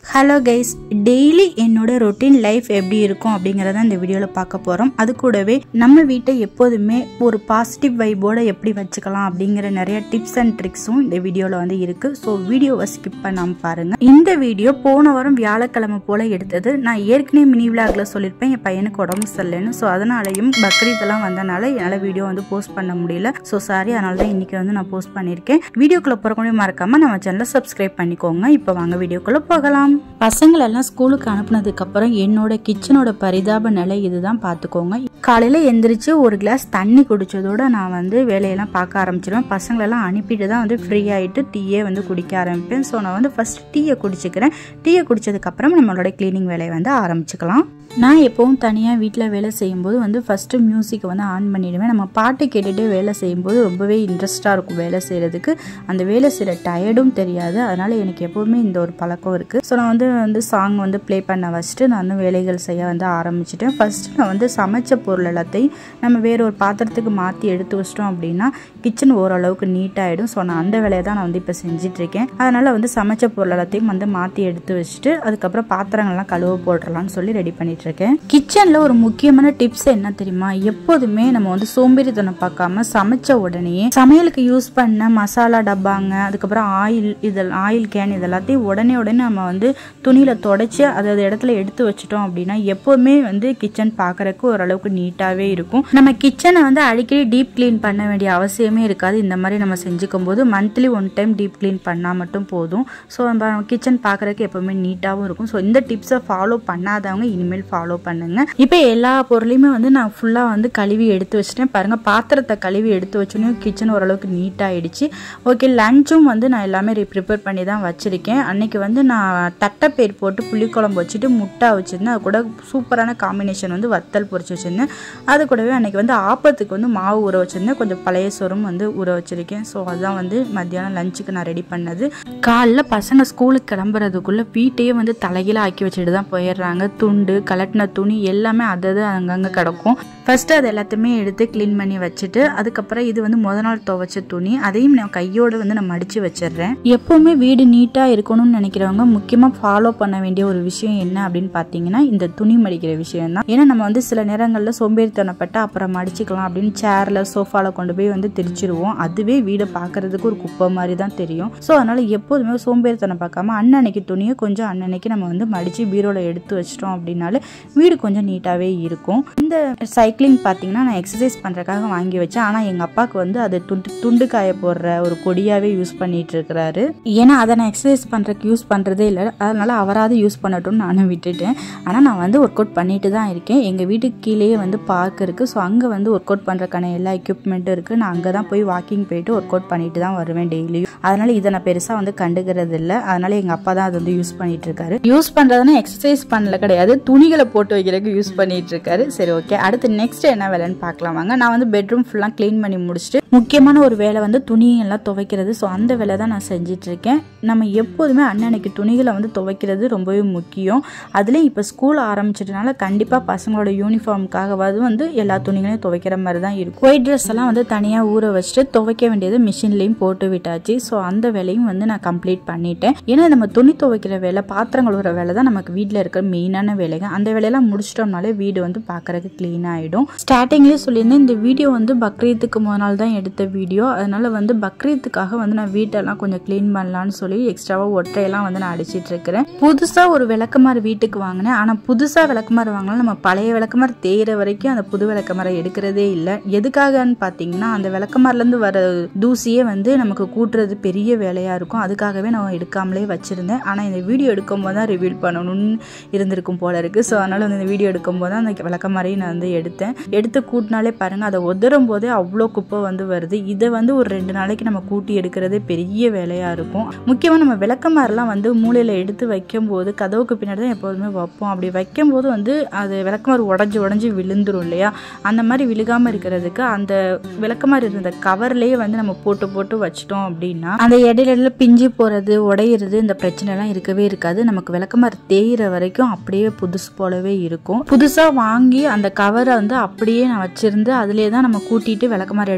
hello guys daily என்னோட routine life எப்படி இருக்கும் அப்படிங்கிறத இந்த வீடியோவில் பார்க்க போகிறோம் அது கூடவே நம்ம வீட்டை எப்போதுமே ஒரு பாசிட்டிவ் வைபோட எப்படி வச்சுக்கலாம் அப்படிங்கிற நிறைய டிப்ஸ் அண்ட் ட்ரிக்ஸும் இந்த வீடியோவில் வந்து இருக்குது ஸோ வீடியோவை ஸ்கிப் பண்ணாமல் பாருங்கள் இந்த வீடியோ போன வாரம் வியாழக்கிழமை போல் எடுத்தது நான் ஏற்கனவே மினி விளாகில் சொல்லியிருப்பேன் என் பையனுக்கு உடம்பு சரியில்லைன்னு ஸோ அதனாலையும் பக்ரீத்தெல்லாம் வந்தனால என்னால் வீடியோ வந்து போஸ்ட் பண்ண முடியல ஸோ சாரி அதனால தான் இன்றைக்கி வந்து நான் போஸ்ட் பண்ணியிருக்கேன் வீடியோக்குள்ளே போகிறக்கூடிய மறக்காமல் நம்ம சேனலை சப்ஸ்கிரைப் பண்ணிக்கோங்க இப்போ வாங்க வீடியோக்குள்ளே போகலாம் பசங்களெல்லாம் ஸ்கூலுக்கு அனுப்புனதுக்கு அப்புறம் என்னோட கிச்சனோட பரிதாப நிலை இதுதான் பார்த்துக்கோங்க காலையில் எந்திரிச்சு ஒரு கிளாஸ் தண்ணி குடிச்சதோட நான் வந்து வேலையெல்லாம் பார்க்க ஆரம்பிச்சிடுவேன் பசங்களெல்லாம் அனுப்பிட்டு தான் வந்து ஃப்ரீ ஆகிட்டு டீயே வந்து குடிக்க ஆரம்பிப்பேன் ஸோ நான் வந்து ஃபர்ஸ்ட் டீயை குடிச்சிக்கிறேன் டீயை குடிச்சதுக்கப்புறம் நம்மளோட க்ளீனிங் வேலையை வந்து ஆரம்பிச்சுக்கலாம் நான் எப்பவும் தனியாக வீட்டில் வேலை செய்யும்போது வந்து ஃபஸ்ட்டு மியூசிக்கை வந்து ஆன் பண்ணிவிடுவேன் நம்ம பாட்டு கேட்டுகிட்டே வேலை செய்யும்போது ரொம்பவே இன்ட்ரெஸ்ட்டாக இருக்கும் வேலை செய்கிறதுக்கு அந்த வேலை செய்கிற டயர்டும் தெரியாது அதனால் எனக்கு எப்போவுமே இந்த ஒரு பழக்கம் இருக்குது ஸோ நான் வந்து வந்து சாங் வந்து ப்ளே பண்ண வச்சுட்டு நான் வந்து வேலைகள் செய்ய வந்து ஆரம்பிச்சிட்டேன் ஃபஸ்ட்டு நான் வந்து சமைச்ச பொருள் எல்லாத்தையும் நம்ம வேற ஒரு பாத்திரத்துக்கு மாற்றி எடுத்து வச்சிட்டோம் அப்படின்னா கிச்சன் ஓரளவுக்கு நீட்டாகிடும் ஸோ நான் அந்த வேலையை தான் நான் வந்து இப்போ செஞ்சிட்ருக்கேன் அதனால் வந்து சமைச்ச பொருள் எல்லாத்தையும் வந்து மாற்றி எடுத்து வச்சுட்டு அதுக்கப்புறம் பாத்திரங்கள்லாம் கழுவ போட்டுடலாம்னு சொல்லி ரெடி பண்ணிட்டு இருக்கேன் கிச்சனில் ஒரு முக்கியமான டிப்ஸ் என்ன தெரியுமா எப்போதுமே நம்ம வந்து சோம்பேறித்தனம் பார்க்காம சமைச்ச உடனே சமையலுக்கு யூஸ் பண்ண மசாலா டப்பாங்க அதுக்கப்புறம் ஆயில் இதெல்லாம் ஆயில் கேன் இதெல்லாத்தையும் உடனே உடனே நம்ம வந்து துணியில் தொடச்சி அதாவது இடத்துல எடுத்து வச்சிட்டோம் அப்படின்னா எப்போவுமே வந்து கிச்சன் பார்க்கறதுக்கு ஓரளவுக்கு நீட்டாகவே இருக்கும் நம்ம கிச்சனை வந்து அடிக்கடி டீப் க்ளீன் பண்ண வேண்டிய அவசியமே இருக்காது இந்த மாதிரி நம்ம செஞ்சுக்கும் போது monthly one time deep clean பண்ணால் மட்டும் போதும் ஸோ நம்ம கிச்சன் பார்க்கறதுக்கு எப்போவுமே நீட்டாகவும் இருக்கும் ஸோ இந்த டிப்ஸை ஃபாலோ பண்ணாதவங்க இனிமேல் ஃபாலோ பண்ணுங்க இப்போ எல்லா பொருளையுமே வந்து நான் ஃபுல்லாக வந்து கழுவி எடுத்து வச்சிட்டேன் பாருங்க பாத்திரத்தை கழுவி எடுத்து வச்சோன்னே கிச்சன் ஓரளவுக்கு நீட்டாகிடுச்சு ஓகே லஞ்சும் வந்து நான் எல்லாமே ப்ரிப்பேர் பண்ணி தான் வச்சிருக்கேன் அன்னைக்கு வந்து நான் தட்டைப்பயிர் போட்டு புளிக்குழம்பு வச்சுட்டு முட்டை வச்சுருந்தேன் அது கூட சூப்பரான காம்பினேஷன் வந்து வத்தல் பொரிச்சு வச்சுருந்தேன் அது கூடவே அன்னைக்கு வந்து ஆப்பத்துக்கு வந்து மாவு ஊற வச்சுருந்தேன் கொஞ்சம் பழைய சோறும் வந்து ஊற வச்சிருக்கேன் ஸோ அதுதான் வந்து மத்தியானம் லஞ்சுக்கு நான் ரெடி பண்ணது காலைல பசங்க ஸ்கூலுக்கு கிளம்புறதுக்குள்ளே வீட்டையே வந்து தலைகீழ ஆக்கி வச்சுட்டு தான் போயிடுறாங்க துண்டு கலட்டின துணி எல்லாமே அதது அங்கங்கே கிடக்கும் ஃபஸ்ட்டு அது எல்லாத்தையுமே எடுத்து க்ளீன் பண்ணி வச்சுட்டு அதுக்கப்புறம் இது வந்து முத நாள் துவைச்ச துணி அதையும் நான் கையோடு வந்து நான் மடித்து வச்சிடுறேன் எப்போவுமே வீடு நீட்டாக இருக்கணும்னு நினைக்கிறவங்க முக்கியமாக ஃபாலோ பண்ண வேண்டிய ஒரு விஷயம் என்ன அப்படின்னு பார்த்தீங்கன்னா இந்த துணி மடிக்கிற விஷயம் தான் ஏன்னா நம்ம வந்து சில நேரங்களில் சோம்பேறித்தனப்பட்டு அப்புறம் மடிச்சுக்கலாம் அப்படின்னு சேரில் சோஃபாவில் கொண்டு போய் வந்து திரிச்சிருவோம் அதுவே வீடை பார்க்கறதுக்கு ஒரு குப்பை மாதிரி தான் தெரியும் ஸோ அதனால் எப்போதுமே சோம்பேறித்தனம் பார்க்காம அன்னன்னைக்கு துணியை கொஞ்சம் அன்னன்னைக்கு நம்ம வந்து மடித்து பீரோவில் எடுத்து வச்சிட்டோம் அப்படின்னாலே வீடு கொஞ்சம் நீட்டாகவே இருக்கும் இந்த சைக்கிளிங் பார்த்தீங்கன்னா நான் எக்ஸசைஸ் பண்ணுறதுக்காக வாங்கி வச்சேன் ஆனால் எங்கள் அப்பாவுக்கு வந்து அது துண்டு துண்டு காய போடுற ஒரு கொடியாகவே யூஸ் பண்ணிட்டு இருக்கிறாரு ஏன்னா அதை நான் எக்ஸசைஸ் பண்ணுறதுக்கு யூஸ் பண்ணுறதே இல்லை அதனால் அவராது யூஸ் பண்ணட்டும்னு நானும் விட்டுட்டேன் ஆனால் நான் வந்து ஒர்க் அவுட் பண்ணிட்டு தான் இருக்கேன் எங்கள் வீட்டுக்கு கீழேயே வந்து பார்க் இருக்குது ஸோ அங்கே வந்து ஒர்க் அவுட் பண்ணுறதுக்கான எல்லா எக்யூப்மெண்ட்டும் இருக்குது நான் அங்கே தான் போய் வாக்கிங் போயிட்டு ஒர்க் அவுட் பண்ணிட்டு தான் வருவேன் டெய்லியும் அதனால் இதை நான் பெருசாக வந்து கண்டுக்கிறது இல்லை அதனால் எங்கள் அப்பா தான் அது வந்து யூஸ் பண்ணிட்டு இருக்காரு யூஸ் பண்ணுறதுனா எக்ஸசைஸ் பண்ணல கிடையாது துணிகளை போட்டு வைக்கிறதுக்கு யூஸ் பண்ணிட்டு இருக்காரு சரி ஓகே அடுத்து நெக்ஸ்ட் என்ன வேலைன்னு பார்க்கலாம் வாங்க நான் வந்து பெட்ரூம் ஃபுல்லாக க்ளீன் பண்ணி முடிச்சுட்டு முக்கியமான ஒரு வேலை வந்து துணியெல்லாம் துவைக்கிறது ஸோ அந்த வேலை தான் நான் செஞ்சிட்டு இருக்கேன் நம்ம எப்போதுமே அன்னன்னைக்கு துணிகளை வந்து துவைக்கிறது ரொம்பவே முக்கியம் அதுலேயும் இப்போ ஸ்கூல் ஆரம்பிச்சிட்டனால கண்டிப்பாக பசங்களோட யூனிஃபார்முக்காகவாது வந்து எல்லா துணிகளையும் துவைக்கிற மாதிரி தான் இருக்கும் ஒயிட் ட்ரெஸ் எல்லாம் வந்து தனியாக ஊற வச்சுட்டு துவைக்க வேண்டியது மிஷின்லேயும் போட்டு விட்டாச்சு ஸோ அந்த வேலையும் வந்து நான் கம்ப்ளீட் பண்ணிட்டேன் ஏன்னா நம்ம துணி துவைக்கிற வேலை பாத்திரம் கழுவுற வேலை தான் நமக்கு வீட்டில் இருக்கிற மெயினான வேலைங்க அந்த வேலையெல்லாம் முடிச்சிட்டோம்னாலே வீடு வந்து பார்க்கறதுக்கு க்ளீன் ஆகிடும் ஸ்டார்டிங்லேயே சொல்லியிருந்தேன் இந்த வீடியோ வந்து பக்ரீத்துக்கு முதல் நாள் தான் எடுத்த வீடியோ அதனால வந்து பக்ரீத்துக்காக வந்து நான் வீட்டெல்லாம் கொஞ்சம் க்ளீன் பண்ணலான்னு சொல்லி எக்ஸ்ட்ராவாக ஒற்றையெல்லாம் வந்து நான் அடிச்சிட்டு இருக்கிறேன் புதுசாக ஒரு விளக்குமாறு வீட்டுக்கு வாங்கினேன் ஆனால் புதுசாக விளக்குமாறு வாங்கினாலும் நம்ம பழைய விளக்குமாறு தேயிற வரைக்கும் அந்த புது விளக்குமாரை எடுக்கிறதே இல்லை எதுக்காகன்னு பார்த்தீங்கன்னா அந்த விளக்குமாரிலேருந்து வர தூசியே வந்து நமக்கு கூட்டுறது பெரிய வேலையாக இருக்கும் அதுக்காகவே நான் எடுக்காமலே வச்சுருந்தேன் ஆனால் இந்த வீடியோ எடுக்கும்போது தான் ரிவீல் பண்ணணும்னு இருந்திருக்கும் போல இருக்குது ஸோ அதனால் வந்து இந்த வீடியோ எடுக்கும்போது தான் அந்த விளக்கமாரையும் நான் வந்து எடுத்தேன் எடுத்து கூட்டினாலே பாருங்கள் அதை உதரும் போதே அவ்வளோ குப்பை வந்து வருது இதை வந்து ஒரு ரெண்டு நாளைக்கு நம்ம கூட்டி எடுக்கிறதே பெரிய வேலையாக இருக்கும் முக்கியமாக நம்ம விளக்கமாரெலாம் வந்து மூலையில் எடுத்து வைக்கும்போது கதவுக்கு பின்னாடி தான் எப்போதுமே வைப்போம் அப்படி வைக்கும்போது வந்து அது விளக்கமாறு உடஞ்சி உடஞ்சி விழுந்துரும் இல்லையா அந்த மாதிரி விழுகாமல் இருக்கிறதுக்கு அந்த விளக்கமாறு இருந்த கவர்லேயே வந்து நம்ம போட்டு போட்டு வச்சிட்டோம் அப்படின்னா அந்த இடையில இடையில பிஞ்சு போகிறது உடையிறது இந்த பிரச்சனைலாம் இருக்கவே இருக்காது நமக்கு விளக்கமாறு தேயிற வரைக்கும் அப்படியே புதுசு போலவே இருக்கும் புதுசாக வாங்கி அந்த கவரை வந்து அப்படியே நான் வச்சிருந்து அதுலேயே தான் நம்ம கூட்டிட்டு விளக்கமாறு எடுத்து நான்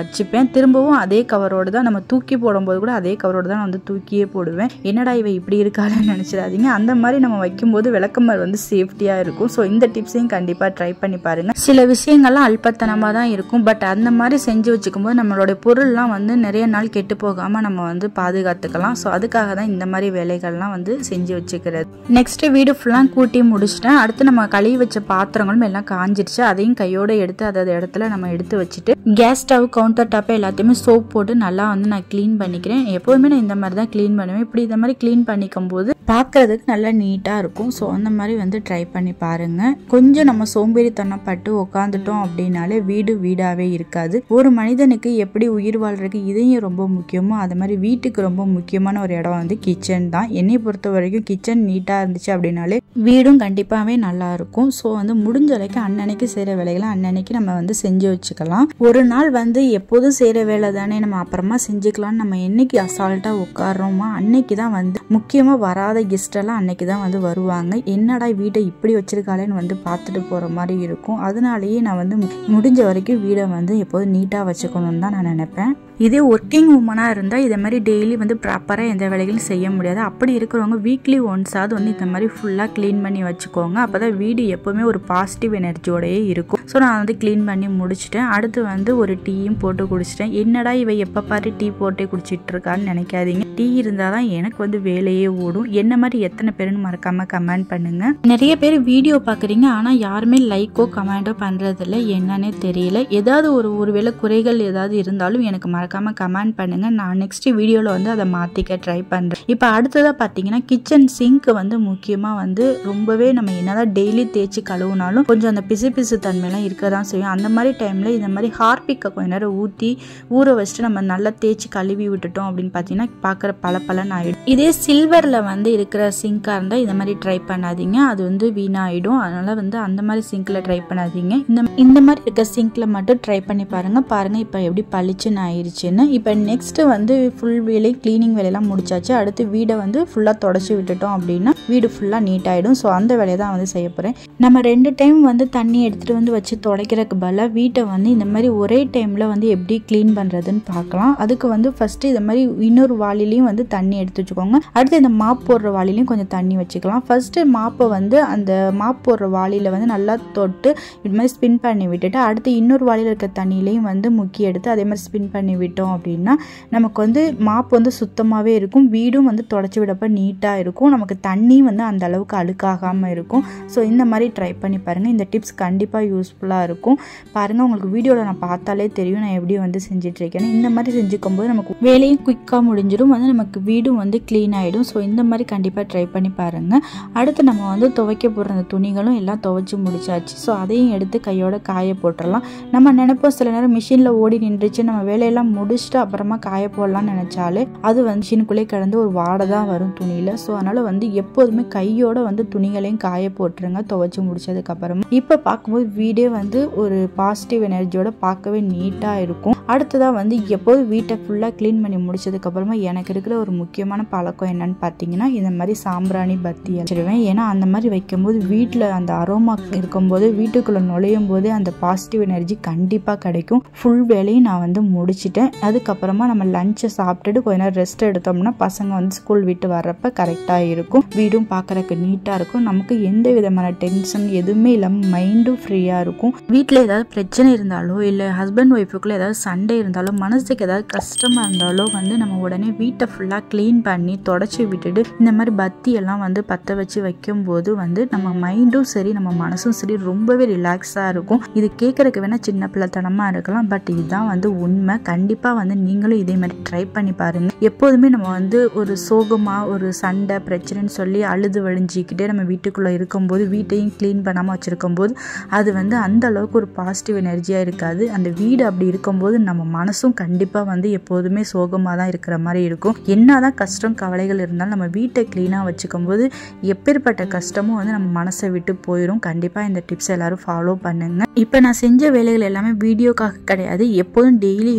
வச்சுப்பேன் திரும்பவும் அதே கவரோடு தான் நம்ம தூக்கி போடும்போது கூட அதே கவரோடு தான் நான் வந்து தூக்கியே போடுவேன் என்னடா இவ இப்படி இருக்காளன்னு நினச்சிடாதீங்க அந்த மாதிரி நம்ம வைக்கும்போது விளக்கமாறு வந்து சேஃப்டியாக இருக்கும் ஸோ இந்த டிப்ஸையும் கண்டிப்பாக ட்ரை பண்ணி பாருங்கள் சில விஷயங்கள்லாம் அல்பத்தனமாக தான் இருக்கும் பட் அந்த மாதிரி செஞ்சு வச்சுக்கும் போது நம்மளுடைய பொருள்லாம் வந்து நிறைய நாள் கெட்டு போகாமல் நம்ம வந்து பாதுகாத்துக்கலாம் ஸோ அதுக்காக தான் இந்த மாதிரி வேலைகள்லாம் வந்து செஞ்சு வச்சுக்கிறது நெக்ஸ்ட் வீடு ஃபுல்லாக கூட்டி முடிச்சிட்டேன் அடுத்து நம்ம கழுவி வச்ச பாத்திரங்களும் எல்லாம் காஞ்சிருச்சு அதையும் கையோட எடுத்து அதாவது இடத்துல நம்ம எடுத்து வச்சுட்டு கேஸ் ஸ்டவ் கவுண்டர் டாப்பை எல்லாத்தையுமே சோப் போட்டு நல்லா வந்து நான் க்ளீன் பண்ணிக்கிறேன் எப்போதுமே நான் இந்த மாதிரி தான் க்ளீன் பண்ணுவேன் இப்படி இந்த மாதிரி க்ளீன் பண்ணிக்கும் போது பார்க்கறதுக்கு நல்லா நீட்டாக இருக்கும் ஸோ அந்த மாதிரி வந்து ட்ரை பண்ணி பாருங்கள் கொஞ்சம் நம்ம சோம்பேறித்தனப்பட்டு உட்காந்துட்டோம் அப்படின்னாலே வீடு வீடாகவே இருக்காது ஒரு மனிதனுக்கு எப்படி உயிர் வாழ்றதுக்கு இதையும் ரொம்ப முக்கியமோ அது மாதிரி வீட்டுக்கு ரொம்ப முக்கியமான ஒரு இடம் வந்து கிச்சன் தான் என்னை பொறுத்த வரைக்கும் கிச்சன் நீட்டாக இருந்துச்சு அப்படின்னாலே வீடும் கண்டிப்பாகவே நல்லா இருக்கும் ஸோ வந்து முடிஞ்ச வரைக்கும் அன்னன்னைக்கு செய்கிற வேலைகளை அன்னன்னைக்கு நம்ம வந்து செஞ்சு வச்சுக்கலாம் ஒரு நாள் வந்து எப்போதும் செய்கிற வேலை தானே நம்ம அப்புறமா செஞ்சுக்கலாம்னு நம்ம என்னைக்கு அசால்ட்டாக உட்காடுறோமோ அன்னைக்கு தான் வந்து முக்கியமாக வராத கெஸ்ட் எல்லாம் அன்னைக்கு தான் வந்து வருவாங்க என்னடா வீட்டை இப்படி வச்சிருக்காளேன்னு வந்து பார்த்துட்டு போகிற மாதிரி இருக்கும் அதனாலேயே நான் வந்து முடிஞ்ச வரைக்கும் வீடை வந்து எப்போதும் நீட்டாக வச்சுக்கணும்னு தான் நான் நினைப்பேன் இதே ஒர்க்கிங் உமனாக இருந்தால் இதை மாதிரி டெய்லி வந்து ப்ராப்பராக எந்த வேலைகளும் செய்ய முடியாது அப்படி இருக்கிறவங்க வீக்லி ஒன்ஸாவது வந்து இந்த மாதிரி ஃபுல்லாக க்ளீன் பண்ணி வச்சுக்கோங்க அப்போ தான் வீடு எப்போவுமே ஒரு பாசிட்டிவ் எனர்ஜியோடயே இருக்கும் ஸோ நான் வந்து க்ளீன் பண்ணி முடிச்சிட்டேன் அடுத்து வந்து ஒரு டீயும் போட்டு குடிச்சிட்டேன் என்னடா இவ எப்போ பாரு டீ போட்டே குடிச்சிட்டு இருக்கான்னு நினைக்காதீங்க டீ இருந்தால் தான் எனக்கு வந்து வேலையே ஓடும் என்ன மாதிரி எத்தனை பேருன்னு மறக்காமல் கமெண்ட் பண்ணுங்க நிறைய பேர் வீடியோ பார்க்குறீங்க ஆனால் யாருமே லைக்கோ கமெண்டோ பண்ணுறதில்ல என்னன்னே தெரியல ஏதாவது ஒரு ஒருவேளை குறைகள் ஏதாவது இருந்தாலும் எனக்கு மறக்காம கமெண்ட் பண்ணுங்க நான் நெக்ஸ்ட் வீடியோவில் வந்து அதை மாற்றிக்க ட்ரை பண்ணுறேன் இப்போ அடுத்ததாக பார்த்தீங்கன்னா கிச்சன் சிங்க் வந்து முக்கியமாக வந்து ரொம்பவே நம்ம என்னதான் டெய்லி தேய்ச்சி கழுவுனாலும் கொஞ்சம் அந்த பிசு பிசு தன்மையெல்லாம் இருக்க தான் செய்யும் அந்த மாதிரி டைமில் இந்த மாதிரி ஹார்பிக்கை கொஞ்ச நேரம் ஊற்றி ஊற வச்சுட்டு நம்ம நல்லா தேய்ச்சி கழுவி விட்டுட்டோம் அப்படின்னு பார்த்தீங்கன்னா பார்க்குற பல பலன் ஆகிடும் இதே சில்வரில் வந்து இருக்கிற சிங்காக இருந்தால் இந்த மாதிரி ட்ரை பண்ணாதீங்க அது வந்து வீணாயிடும் அதனால் வந்து அந்த மாதிரி சிங்கில் ட்ரை பண்ணாதீங்க இந்த இந்த மாதிரி இருக்க சிங்கில் மட்டும் ட்ரை பண்ணி பாருங்கள் பாருங்கள் இப்போ எப்படி பளிச்சுன்னு ஆயிடுச்சுன்னு இப்போ நெக்ஸ்ட்டு வந்து ஃபுல் வேலை க்ளீனிங் வேலையெல்லாம் முடிச்சாச்சு அடுத்து வீடை வந்து ஃபுல்லாக தொடச்சி விட்டுட்டோம் அப்படின்னா வீடு ஃபுல்லாக நீட் ஆகிடும் ஸோ அந்த வேலையை தான் வந்து செய்ய போகிறேன் நம்ம ரெண்டு டைம் வந்து தண்ணி எடுத்துகிட்டு வந்து வச்சு துடைக்கிறதுக்கு பதிலாக வீட்டை வந்து இந்த மாதிரி ஒரே டைமில் வந்து எப்படி க்ளீன் பண்ணுறதுன்னு பார்க்கலாம் அதுக்கு வந்து ஃபஸ்ட்டு இந்த மாதிரி இன்னொரு வாளிலையும் வந்து தண்ணி எடுத்து வச்சுக்கோங்க அடுத்து இந்த மாப் போடுற வாளிலையும் கொஞ்சம் தண்ணி வச்சுக்கலாம் ஃபஸ்ட்டு மாப்பை வந்து அந்த மாப் போடுற வாளியில் வந்து நல்லா தொட்டு இது மாதிரி ஸ்பின் பண்ணி விட்டுட்டு அடுத்து இன்னொரு வாளியில் இருக்க தண்ணியிலையும் வந்து முக்கி எடுத்து அதே மாதிரி ஸ்பின் பண்ணி விட்டோம் அப்படின்னா நமக்கு வந்து மாப் வந்து சுத்தமாகவே இருக்கும் வீடும் வந்து தொடச்சி விடப்ப நீட்டாக இருக்கும் நமக்கு தண்ணி வந்து அந்த அளவுக்கு அழுக்காகாமல் இருக்கும் ஸோ இந்த மாதிரி ட்ரை பண்ணி பாருங்கள் இந்த டிப்ஸ் கண்டிப்பாக யூஸ்ஃபுல்லாக இருக்கும் பாருங்கள் உங்களுக்கு வீடியோவில் நான் பார்த்தாலே தெரியும் நான் எப்படி வந்து செஞ்சிட்ருக்கேன்னு இந்த மாதிரி செஞ்சுக்கும் போது நமக்கு வேலையும் குயிக்காக முடிஞ்சிடும் வந்து நமக்கு வீடும் வந்து க்ளீன் ஆகிடும் ஸோ இந்த மாதிரி கண்டிப்பாக ட்ரை பண்ணி பாருங்கள் அடுத்து நம்ம வந்து துவைக்க போடுற அந்த துணிகளும் எல்லாம் துவைச்சி முடிச்சாச்சு ஸோ அதையும் எடுத்து கையோட காய போட்டுடலாம் நம்ம நினைப்போம் சில நேரம் மிஷினில் ஓடி நின்றுச்சு நம்ம வேலையெல்லாம் முடிச்சுட்டு அப்புறமா காய போடலாம்னு நினச்சாலே அது வந்து மிஷினுக்குள்ளே கிடந்து ஒரு வாடை தான் வரும் துணியில் ஸோ அதனால் வந்து எப்போதுமே கையோட வந்து துணிகளையும் காய போட்டுருங்க துவைச்சி முடிச்சதுக்கப்புறமா இப்போ பார்க்கும்போது வீடே வந்து ஒரு பாசிட்டிவ் எனர்ஜியோட பார்க்கவே நீட்டாக இருக்கும் அடுத்ததாக வந்து எப்போது வீட்டை ஃபுல்லாக க்ளீன் பண்ணி முடிச்சதுக்கப்புறமா எனக்கு இருக்கிற ஒரு முக்கியமான பழக்கம் என்னன்னு பார்த்தீங்கன்னா இந்த மாதிரி சாம்பிராணி பத்தி வச்சிருவேன் ஏன்னா அந்த மாதிரி வைக்கும்போது வீட்டில் அந்த அரோமா இருக்கும்போது வீட்டுக்குள்ளே நுழையும் போதே அந்த பாசிட்டிவ் எனர்ஜி கண்டிப்பாக கிடைக்கும் ஃபுல் வேலையும் நான் வந்து முடிச்சிட்டேன் அதுக்கப்புறமா நம்ம லஞ்சை சாப்பிட்டுட்டு கொஞ்ச நேரம் ரெஸ்ட் எடுத்தோம்னா பசங்க வந்து ஸ்கூல் விட்டு வர்றப்ப கரெக்டாக இருக்கும் வீடும் பார்க்கறதுக்கு நீட்டாக இருக்கும் நமக்கு எந்த விதமான டென்ஷன் எதுவுமே இல்லாமல் மைண்டும் ஃப்ரீயாக இருக்கும் வீட்டில் ஏதாவது பிரச்சனை இருந்தாலோ இல்லை ஹஸ்பண்ட் ஒய்ஃபுக்குள்ள ஏதாவது சண்டை இருந்தாலோ மனசுக்கு ஏதாவது கஷ்டமாக இருந்தாலோ வந்து நம்ம உடனே வீட்டை ஃபுல்லாக க்ளீன் பண்ணி தொடச்சி விட்டுட்டு இந்த மாதிரி பத்தி எல்லாம் வந்து பற்ற வச்சு வைக்கும்போது வந்து நம்ம மைண்டும் சரி நம்ம மனசும் சரி ரொம்பவே ரிலாக்ஸாக இருக்கும் இது கேட்குறக்கு வேணால் சின்ன பிள்ளைத்தனமாக இருக்கலாம் பட் இதுதான் வந்து உண்மை கண்டிப்பாக வந்து நீங்களும் இதே மாதிரி ட்ரை பண்ணி பாருங்க எப்போதுமே நம்ம வந்து ஒரு சோகமாக ஒரு சண்டை பிரச்சனைன்னு சொல்லி அழுது வழிஞ்சிக்கிட்டே நம்ம வீட்டுக்குள்ளே இருக்கும்போது வீட்டையும் க்ளீன் பண்ணாமல் வச்சுருக்கும் போது அது வந்து அந்த அளவுக்கு ஒரு பாசிட்டிவ் எனர்ஜியாக இருக்காது அந்த வீடு அப்படி இருக்கும்போது நம்ம மனசும் கண்டிப்பாக வந்து எப்போதுமே சோகமாக தான் இருக்கிற மாதிரி இருக்கும் என்னதான் கஷ்டம் கவலைகள் இருந்தாலும் நம்ம வீட்டை க்ளீனாக வச்சுக்கும் போது எப்பேற்பட்ட கஷ்டமும் வந்து நம்ம மனசை விட்டு போயிடும் கண்டிப்பாக இந்த டிப்ஸ் எல்லாரும் ஃபாலோ பண்ணுங்க இப்போ நான் செஞ்ச வேலைகள் எல்லாமே வீடியோக்காக கிடையாது எப்போதும் டெய்லி என்னோட லைஃப்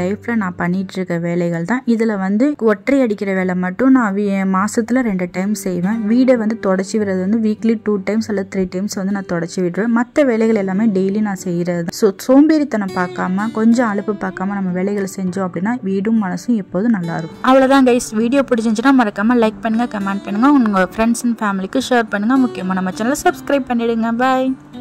லைஃப்பில் நான் பண்ணிட்டு இருக்க வேலைகள் தான் இதில் வந்து ஒற்றை அடிக்கிற வேலை மட்டும் நான் வீ- மாசத்துல ரெண்டு டைம் செய்வேன் வீடை வந்து தொடச்சி விடுறது வந்து வீக்லி டூ டைம்ஸ் அல்லது த்ரீ டைம்ஸ் வந்து நான் தொடச்சி விடுவேன் மற்ற வேலைகள் எல்லாமே டெய்லி நான் செய்கிறது ஸோ சோம்பேறித்தனம் பார்க்காம கொஞ்சம் அலுப்பு பார்க்காம நம்ம வேலைகளை செஞ்சோம் அப்படின்னா வீடும் மனசும் எப்போதும் நல்லா இருக்கும் அவ்வளோதான் கைஸ் வீடியோ பிடிச்சிருந்துச்சுன்னா மறக்காம லைக் பண்ணுங்க கமெண்ட் பண்ணுங்க உங்க ஃப்ரெண்ட்ஸ் அண்ட் ஃபேமிலிக்கு ஷேர் பண்ணுங்க முக்கியமாக நம்ம சேனலை சப்ஸ்கிரைப் பண்ணிடுங்க பாய்